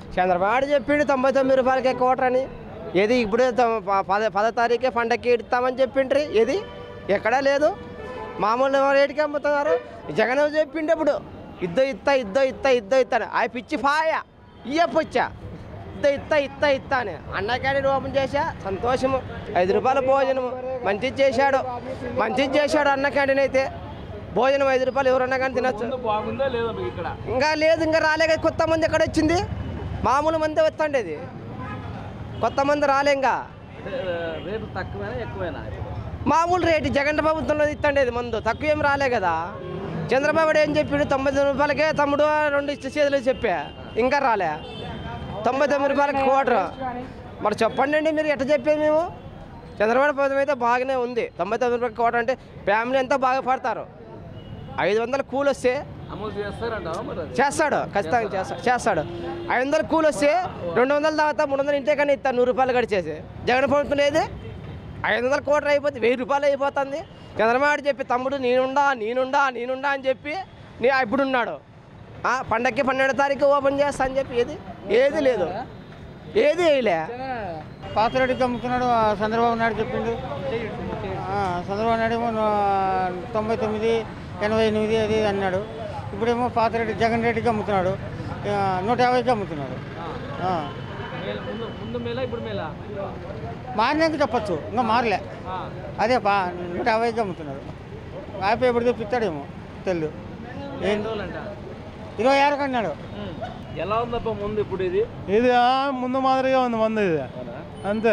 చంద్రబాబు చెప్పిండు తొంభై తొమ్మిది రూపాయలకి కోటర్ అని ఏది ఇప్పుడు తొ- ప- పద పదో తారీఖే పండక్కి ఇస్తామని చెప్పిండ్రి ఏది ఎక్కడా లేదు మామూలు రేటుకి అమ్ముతున్నారు జగన్ చెప్పిండు ఇప్పుడు ఇద్దో ఇత్తా ఇద్దో ఇత్తా ఇద్దో ఇత్తాను ఆ పిచ్చి ఫాయ ఇయ్యప్పొచ్చా ఇద్ద ఇత్తా ఇత్తా ఇత్తా అని అన్న క్యాంటీన్ ఓపెన్ చేశా సంతోషము ఐదు రూపాయల భోజనం మంచిది చేశాడు మంచిది చేశాడు అన్న క్యాంటీన్ అయితే భోజనం ఐదు రూపాయలు ఎవరన్నా కానీ తినొచ్చు ముందు బాగుందా లేదా మీకు ఇక్కడ ఇంకా లేదు ఇంకా రాలే కదా కొత్త మంది ఎక్కడ వచ్చింది మామూలు మంది వస్తుండేది కొత్త మంది రాలే ఇంకా అంటే, ఆ, రేటు తక్కువేనా ఎక్కువేనా మామూలు రేటు జగన్ ప్రభుత్వంలో ఇస్తుండేది మందు తక్కువ ఏం రాలే కదా చంద్రబాబు నాయుడు ఏం చెప్పిండు తొంభై తొమ్మిది రూపాయలకే తమ్ముడు రెండు ఇష్ట చేతులు చెప్పా ఇంకా రాలే తొంభై తొమ్మిది రూపాయలకి కోటర్ మరి చెప్పండి అండి మీరు ఎట్లా చెప్పేది మేము చంద్రబాబు ప్రభుత్వం అయితే బాగానే ఉంది తొంభై తొమ్మిది రూపాయలకి కోటర్ అంటే ఫ్యామిలీ అంతా బాగా పడతారు ఐదు వందల కూలి వస్తే అమలు చేస్తారంటావా మరి అది? చేస్తాడు ఖచ్చితంగా చేస్తాడు చేస్తాడు ఐదు వందలు కూలి వస్తే రెండు వందల తర్వాత మూడు వందలు ఇంటే కానీ ఇస్తాను నూరు రూపాయలు గడిచేసి జగన్ ప్రభుత్వం లేదు ఐదు వందల కోట్లు అయిపోతే వెయ్యి రూపాయలు అయిపోతుంది చంద్రబాబు నాయుడు చెప్పి తమ్ముడు నేనుండా నేనుండా నేనుండా అని చెప్పి నీ ఇప్పుడు ఉన్నాడు ఆ, పండక్కి పన్నెండో తారీఖు ఓపెన్ చేస్తా అని చెప్పి ఏది ఏది లేదు ఏది వేయలే పాతరెడ్డికి అమ్ముతున్నాడు ఆ చంద్రబాబు నాయుడు చెప్పిండు ఆ, చంద్రబాబు నాయుడు ఏమో నా- తొంభై తొమ్మిది ఎనభై ఎనిమిది అది ఇది అన్నాడు ఇప్పుడేమో పాతరెడ్డి జగన్ రెడ్డికి అమ్ముతున్నాడు ఆ, నూట యాభైకి అమ్ముతున్నాడు ఆ. మేల- ముందు ముందు మేళ ఇప్పుడు మేళ మారినాక చెప్పచ్చు ఇంకా మారలే ఆ. అదే బా నూట యాభైకి అమ్ముతున్నాడు యాభై ఎప్పుడు తెప్పిస్తాడేమో తెలియదు ఏం ఎన్ని రోజులంట ఇరవై ఆరుకి అన్నాడు ఉమ్. ఎలా ఉందప్ప ముందు ఇప్పుడు ఇది ఇది ఆ, ముందు మాదిరిగా ఉంది మందు ఇది అవునా? అంతే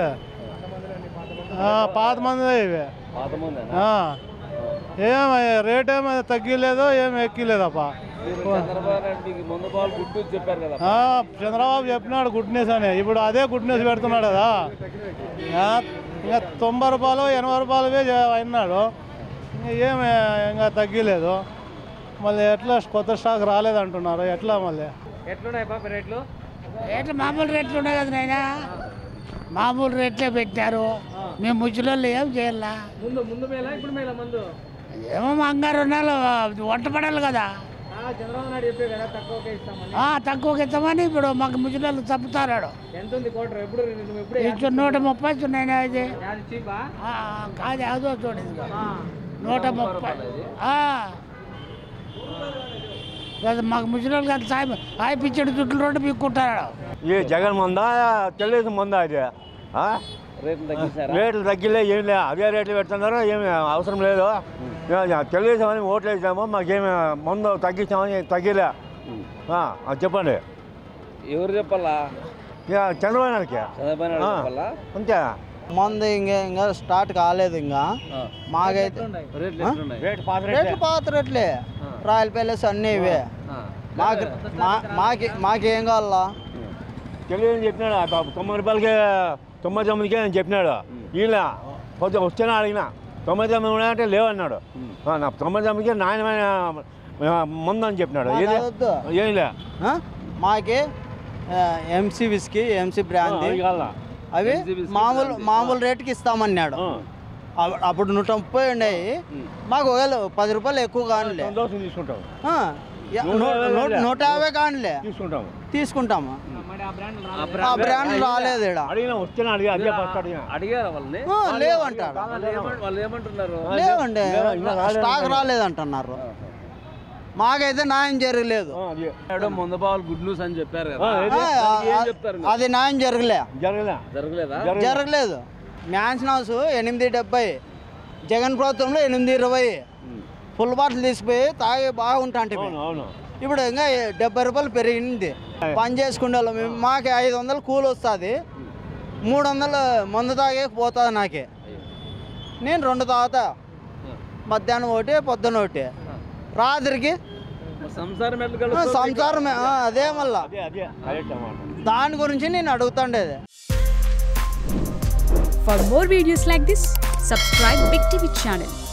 ఆ, పాత మంది ఇవి పాత ముందేనా ఆ. ఏం రేట్ ఏమి తగ్గిలేదు ఏం ఎక్కిలేదప్ప మీరు చంద్రబాబు నాయుడు మీకు ముందు బాల్ గుడ్డు చెప్పారు కదా ఆ, చంద్రబాబు చెప్పినాడు గుడ్ న్యూస్ అని ఇప్పుడు అదే గుడ్ న్యూస్ పెడుతున్నాడు కదా ఆ, ఇంకా తొంభై రూపాయలు ఎనభై రూపాయలవే చే- అయినాడు ఇంకా ఏమి ఇంకా తగ్గిలేదు మళ్ళీ ఎట్లా కొత్త స్టాక్ రాలేదంటున్నారు ఎట్లా మళ్ళీ ఎట్లున్నాయి పాప రేట్లు రేట్లు మామూలు రేట్లు ఉన్నాయి కదా నాయన మామూలు రేట్లే పెట్టారు మేము ముచ్చులలో ఏం చేయాలా ముందు ముందు మేళ ఇప్పుడు మేళ మందు ఏమో మా అంగారు ఉన్నాళ్ళు వంట పడాలి కదా ఆ, చంద్రబాబు నాయుడు చెప్పే కదా తక్కువకే ఇస్తామని ఆ, తక్కువకి ఇస్తామని ఇప్పుడు మాకు ముచ్చులలో చంపుతారాడు ఎంత ఉంది కోటర్ ఎప్పుడు నువ్వు ఎప్పుడు ఇచ్చు నూట ముప్పై ఉన్నాయి ఇది యాది చీపా ఆ, కాదు అదో చూడు ఇదిగో. నూట ముప్పై ఆ. అది మాకు ముసలి అంత సాయం ఆయ పిచ్చడి చుట్టూ రోడ్డు పీక్కుంటాడు ఈ జగన్ మందా తెలుగుదేశం మందా అది ఆ? రేట్లు తగ్గిస్తారా రేట్లు తగ్గిలే ఏం లే అదే రేట్లు పెడుతున్నారు ఏమి అవసరం లేదు ఇక తెలుగుదేశం అని ఓట్లు వేసాము మాకేమి మందు తగ్గించామని తగ్గిలే ఆ, అది చెప్పండి ఎవరు చెప్పాలా ఇక చంద్రబాబు నాయుడుకి చంద్రబాబు నాయుడు ఆ. చెప్పాలా అంతే మందు ఇంకా ఇంకా స్టార్ట్ కాలేదు ఇంకా మాకైతే రేట్లు ఆ? ఎట్లున్నాయి రేట్ పాత రేట్లు పాత రేట్లే రాయల్ ప్యాలెస్ అన్నీ ఇవే ఆ. మాకు మా- మాకి మాకేం కావాలా తెలుగుదేశం చెప్పినాడు ఆ బాబు తొంభై రూపాయలకి తొంభై తొమ్మిదికే నేను చెప్పినాడు ఈయన కొంచెం వస్తేనే అడిగిన తొంభై తొమ్మిది ఉన్నాయి అంటే లేవన్నాడు ఆ, నా తొంభై తొమ్మిదికి నాణ్యమైన ఆ, మందు అని చెప్పినాడు మాకు ఏది అదొద్దు. ఏం లే ఆ? మాకి ఎంసీ విస్కీ ఎంసీ బ్రాందీ అది కావాలా అవి MC whiskey మామూలు brand. మామూలు రేటుకి ఇస్తామన్నాడు ఆ. అప్పుడు- అప్పుడు నూట ముప్పై ఉన్నాయి మాకు ఒకవేళ పది రూపాయలు ఎక్కువ కానిలే సంతోషం తీసుకుంటాం ఆ, యా- నూట నూ- యాభై నూ- లే. నూట యాభై కానిలే తీసుకుంటాం తీసుకుంటాము మరి ఆ బ్రాండ్ ఆ బ్రాండ్ రాలేదు ఈడ అడిగినా వస్తేనే అడిగా అదే ఫస్ట్ అడిగినా అడిగారా వాళ్ళని ఆ, లేవంటాడు వాళ్ళు ఏమంట- వాళ్ళు ఏమంటున్నారు లేవండి లేవు, ఇంకా రాలేదు స్టాక్ రాలేదంటున్నారు మాకైతే న్యాయం జరగలేదు ఆ, అది మేడం ముందు బాల్ గుడ్ న్యూస్ అని చెప్పారు కదా ఆ, ఏది? ఆ, దానికి ఏం ఆ- చెప్తారు మీరు? అది న్యాయం జరగలే జరగలే జరగలేదా జరగలే. జరగలేదు మ్యాన్షన్ హౌస్ ఎనిమిది డెబ్బై జగన్ ప్రభుత్వంలో ఎనిమిది ఇరవై ఫుల్ బాటిల్ తీసిపోయి తాగి బాగుంటా అంటే అవును అవును ఇప్పుడు ఇంకా డెబ్బై రూపాయలు పెరిగింది పని చేసుకునే వాళ్ళం మేము మాకు ఐదు వందలు కూలి వస్తుంది మూడు వందలు మందు తాగే పోతుంది నాకే నేను రెండు తాగుతా మధ్యాహ్నం ఒకటి పొద్దున ఒకటి రాత్రికి మరి సంసారం ఎట్లా ఆ, కలుస్తుంది? సంసారమే ఆ, అదే మళ్ళా అదే అదే కరెక్ట్ అన్నమాట దాని గురించి నేను అడుగుతుండేది For more videos like this, subscribe Big TV channel